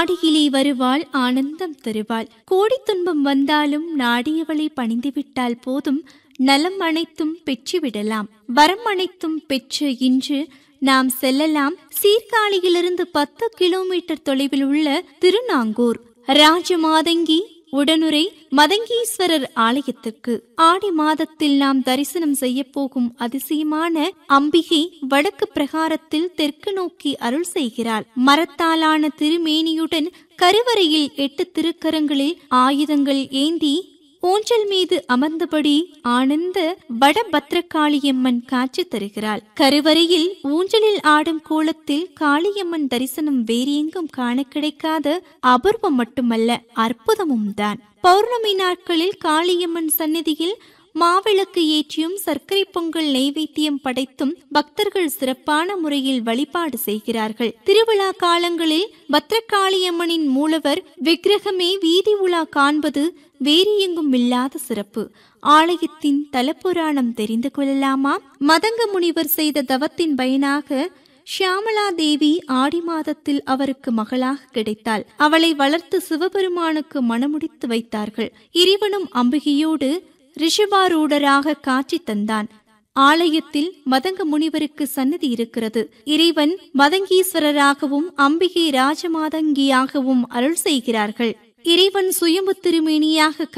ஆடியிலே வருவாள் ஆனந்தம் தருவாள் கோடி துன்பம் வந்தாலும் நாடியவளை பணிந்துவிட்டால் போதும் நலம் அனைத்தும் பெற்றுவிடலாம் வரம் அனைத்தும் பெற்று இன்று நாம் செல்லலாம் சீர்காழியிலிருந்து பத்து கிலோமீட்டர் தொலைவில் உள்ள திருநாங்கூர் ராஜமாதங்கி உடனுரை மதங்கீஸ்வரர் ஆலயத்திற்கு ஆடி மாதத்தில் நாம் தரிசனம் செய்ய போகும் அதிசயமான அம்பிகை வடக்கு பிரகாரத்தில் தெற்கு நோக்கி அருள் செய்கிறாள் மரத்தாலான திருமேனியுடன் கருவறையில் எட்டு திருக்கரங்களில் ஆயுதங்கள் ஏந்தி ஊஞ்சல் மீது அமர்ந்தபடி ஆனந்த வடபத்ரகாளியம்மன் காட்சி தருகிறாள் கருவறையில் ஊஞ்சலில் ஆடும் கோலத்தில் காளியம்மன் தரிசனம் வேறெங்கும் காண கிடைக்காத அபூர்வம் மட்டுமல்ல அற்புதமும் தான் பௌர்ணமி நாட்களில் காளியம்மன் சந்நிதியில் மாவிளக்கு ஏற்றியும் சர்க்கரை பொங்கல் நெய்வேத்தியம் படைத்தும் பக்தர்கள் சிறப்பான முறையில் வழிபாடு செய்கிறார்கள் திருவிழா காலங்களில் பத்ரகாளியம்மனின் மூலவர் விக்கிரகமே வீதி உலா காண்பது வேறு எங்கும் இல்லாத சிறப்பு ஆலயத்தின் தலப்புராணம் தெரிந்து கொள்ளலாமா மதங்க முனிவர் செய்த தவத்தின் பயனாக ஷியாமலா தேவி ஆடி மாதத்தில் அவருக்கு மகளாக கிடைத்தாள் அவளை வளர்த்து சிவபெருமானுக்கு மணமுடித்து வைத்தார்கள் இறைவனும் அம்பிகையோடு ரிஷபாரூடராக காட்சி தந்தான் ஆலயத்தில் மதங்க முனிவருக்கு சன்னதி இருக்கிறது இறைவன் மதங்கீஸ்வரராகவும் அம்பிகை ராஜமாதங்கியாகவும் அருள் செய்கிறார்கள் இறைவன் சுயம்பு திருமேனியாக